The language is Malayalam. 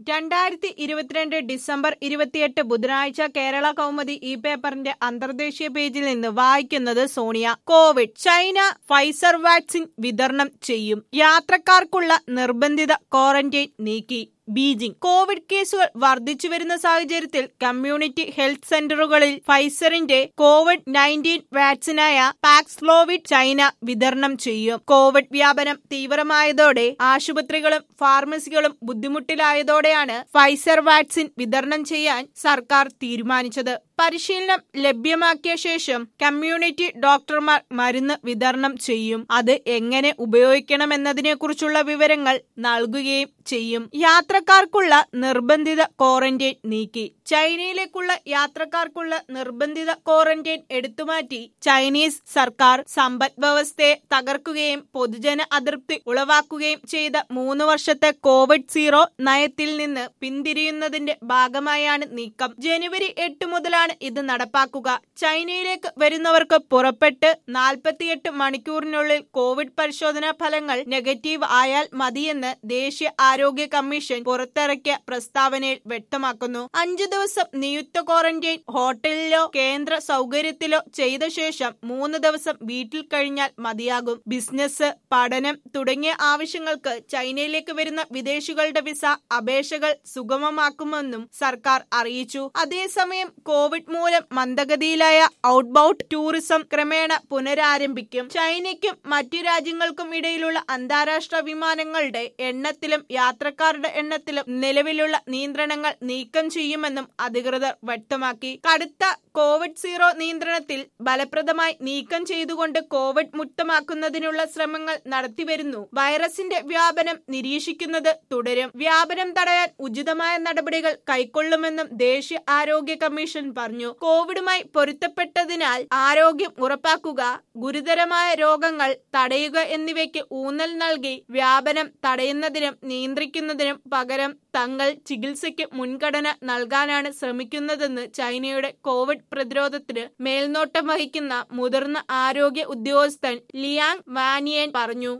രണ്ടായിരത്തി ഇരുപത്തിരണ്ട് ഡിസംബർ ഇരുപത്തിയെട്ട് ബുധനാഴ്ച കേരള കൗമുദി ഈ പേപ്പറിന്റെ അന്തർദേശീയ പേജിൽ നിന്ന് വായിക്കുന്നത് Sonia Covid China Pfizer vaccine വിതരണം ചെയ്യും യാത്രക്കാർക്കുള്ള നിർബന്ധിത ക്വാറന്റൈൻ നീക്കി ബീജിംഗ് കോവിഡ് കേസുകൾ വർദ്ധിച്ചു വരുന്ന സാഹചര്യത്തിൽ കമ്മ്യൂണിറ്റി ഹെൽത്ത് സെന്ററുകളിൽ ഫൈസറിന്റെ കോവിഡ് നയൻറ്റീൻ വാക്സിനായ പാക്സ്ലോവിഡ് ചൈന വിതരണം ചെയ്യും കോവിഡ് വ്യാപനം തീവ്രമായതോടെ ആശുപത്രികളും ഫാർമസികളും ബുദ്ധിമുട്ടിലായതോടെയാണ് ഫൈസർ വാക്സിൻ വിതരണം ചെയ്യാൻ സർക്കാർ തീരുമാനിച്ചത് പരിശീലനം ലഭ്യമാക്കിയ ശേഷം കമ്മ്യൂണിറ്റി ഡോക്ടർമാർ മരുന്ന് വിതരണം ചെയ്യും അത് എങ്ങനെ ഉപയോഗിക്കണമെന്നതിനെക്കുറിച്ചുള്ള വിവരങ്ങൾ നൽകുകയും ചെയ്യും യാത്രക്കാർക്കുള്ള നിർബന്ധിത ക്വാറന്റൈൻ നീക്കി ചൈനയിലേക്കുള്ള യാത്രക്കാർക്കുള്ള നിർബന്ധിത ക്വാറന്റൈൻ എടുത്തുമാറ്റി ചൈനീസ് സർക്കാർ സമ്പദ് വ്യവസ്ഥയെ തകർക്കുകയും പൊതുജന അതൃപ്തി ഉളവാക്കുകയും ചെയ്ത മൂന്ന് വർഷത്തെ കോവിഡ് സീറോ നയത്തിൽ നിന്ന് പിന്തിരിയുന്നതിന്റെ ഭാഗമായാണ് നീക്കം ജനുവരി എട്ട് മുതലാണ് ഇത് നടപ്പാക്കുക ചൈനയിലേക്ക് വരുന്നവർക്ക് പുറപ്പെട്ട് നാൽപ്പത്തിയെട്ട് മണിക്കൂറിനുള്ളിൽ കോവിഡ് പരിശോധനാ ഫലങ്ങൾ നെഗറ്റീവ് ആയാൽ മതിയെന്ന് ദേശീയ ആരോഗ്യ കമ്മീഷൻ പുറത്തിറക്കിയ പ്രസ്താവനയിൽ വ്യക്തമാക്കുന്നു അഞ്ചു ദിവസം നിയുക്ത ക്വാറന്റൈൻ ഹോട്ടലിലോ കേന്ദ്ര സൗകര്യത്തിലോ ചെയ്ത ശേഷം മൂന്ന് ദിവസം വീട്ടിൽ കഴിഞ്ഞാൽ മതിയാകും ബിസിനസ് പഠനം തുടങ്ങിയ ആവശ്യങ്ങൾക്ക് ചൈനയിലേക്ക് വരുന്ന വിദേശികളുടെ വിസ അപേക്ഷകൾ സുഗമമാക്കുമെന്നും സർക്കാർ അറിയിച്ചു അതേസമയം കോവിഡ് മൂലം മന്ദഗതിയിലായ ഔട്ട്ബൌണ്ട് ടൂറിസം ക്രമേണ പുനരാരംഭിക്കും ചൈനയ്ക്കും മറ്റു രാജ്യങ്ങൾക്കും ഇടയിലുള്ള അന്താരാഷ്ട്ര വിമാനങ്ങളുടെ എണ്ണത്തിലും യാത്രക്കാരുടെ എണ്ണത്തിലും നിലവിലുള്ള നിയന്ത്രണങ്ങൾ നീക്കം ചെയ്യുമെന്നും അധികൃതർ വ്യക്തമാക്കി കടുത്ത കോവിഡ് സീറോ നിയന്ത്രണത്തിൽ ഫലപ്രദമായി നീക്കം ചെയ്തുകൊണ്ട് കോവിഡ് മുക്തമാക്കുന്നതിനുള്ള ശ്രമങ്ങൾ നടത്തിവരുന്നു വൈറസിന്റെ വ്യാപനം നിരീക്ഷിക്കുന്നത് തുടരും വ്യാപനം തടയാൻ ഉചിതമായ നടപടികൾ കൈക്കൊള്ളുമെന്നും ദേശീയ ആരോഗ്യ കമ്മീഷൻ പറഞ്ഞു കോവിഡുമായി പൊരുത്തപ്പെട്ടതിനാൽ ആരോഗ്യം ഉറപ്പാക്കുക ഗുരുതരമായ രോഗങ്ങൾ തടയുക എന്നിവയ്ക്ക് ഊന്നൽ നൽകി വ്യാപനം തടയുന്നതിനും നിയന്ത്രിക്കുന്നതിനും പകരം തങ്ങൾ ചികിത്സയ്ക്ക് മുൻഗണന നൽകാനാണ് ശ്രമിക്കുന്നതെന്ന് ചൈനയുടെ കോവിഡ് പ്രതിരോധത്തിന് മേൽനോട്ടം വഹിക്കുന്ന മുതിർന്ന ആരോഗ്യ ഉദ്യോഗസ്ഥൻ ലിയാങ് വാനിയൻ പറഞ്ഞു